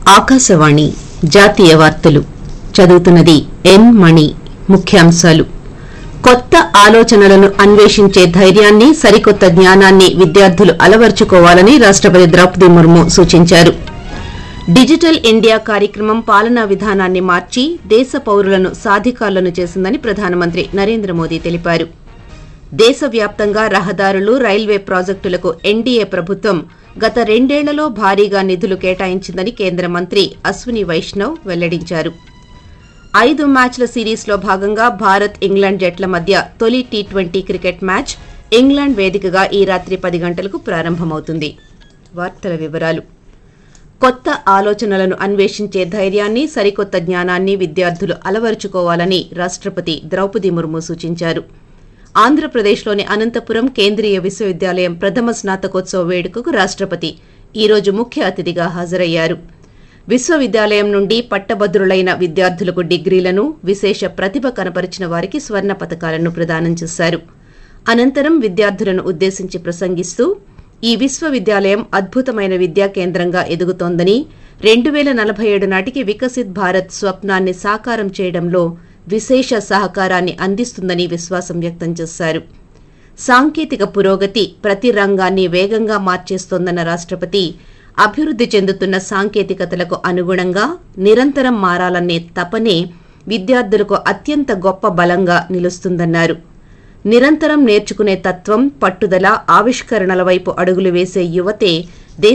ఆకాశవాణి జాతీయ వార్తలు చదువుతున్నది ఎన్ మణి ముఖ్యాంశాలు కొత్త ఆలోచనలను అన్వేషించే ధైర్యాన్ని సరికొత్త జ్ఞానాన్ని విద్యార్థులు అలవర్చుకోవాలని రాష్టపతి ద్రౌపది ముర్ము సూచించారు డిజిటల్ ఇండియా కార్యక్రమం పాలనా విధానాన్ని మార్చి దేశ పౌరులను సాధికారులను చేసిందని ప్రధానమంత్రి నరేంద్ర మోదీ తెలిపారు దేశవ్యాప్తంగా రహదారులు రైల్వే ప్రాజెక్టులకు ఎన్డీఏ ప్రభుత్వం గత రెండేళ్లలో భారీగా నిధులు కేటాయించిందని కేంద్ర మంత్రి అశ్విని వైష్ణవ్ వెల్లడించారు ఐదు మ్యాచ్ల సిరీస్లో భాగంగా భారత్ ఇంగ్లాండ్ జట్ల మధ్య తొలి T twenty cricket match England వేదికగా ఈ రాత్రి పది గంటలకు ప్రారంభమవుతుంది వార్తల వివరాలు కొత్త ఆలోచనలను అన్వేషించే ధైర్యాన్ని సరికొత్త జ్ఞానాన్ని విద్యార్థులు అలవరుచుకోవాలని రాష్టపతి ద్రౌపది ముర్ము సూచించారు ఆంధ్రప్రదేశ్లోని అనంతపురం కేంద్రీయ విశ్వవిద్యాలయం ప్రథమ స్నాతకోత్సవ వేడుకకు రాష్టపతి ఈ రోజు ముఖ్య అతిథిగా హాజరయ్యారు విశ్వవిద్యాలయం నుండి పట్టభద్రులైన విద్యార్థులకు డిగ్రీలను విశేష ప్రతిభ కనపరిచిన వారికి స్వర్ణ పతకాలను ప్రదానం చేశారు అనంతరం విద్యార్థులను ఉద్దేశించి ప్రసంగిస్తూ ఈ విశ్వవిద్యాలయం అద్భుతమైన విద్యా కేంద్రంగా ఎదుగుతోందని రెండు వేల నలభై ఏడు నాటికి వికసిత్ భారత్ స్వప్నాన్ని సాకారం చేయడంలో విశేష సహకారాన్ని అందిస్తుందని విశ్వాసం వ్యక్తం చేశారు సాంకేతిక పురోగతి ప్రతి రంగాన్ని వేగంగా మార్చేస్తోందన్న రాష్టపతి అభివృద్ధి చెందుతున్న సాంకేతికతలకు అనుగుణంగా నిరంతరం మారాలనే తపనే విద్యార్థులకు అత్యంత గొప్ప బలంగా నిలుస్తుందన్నారు నిరంతరం నేర్చుకునే తత్వం పట్టుదల ఆవిష్కరణల వైపు అడుగులు వేసే యువతే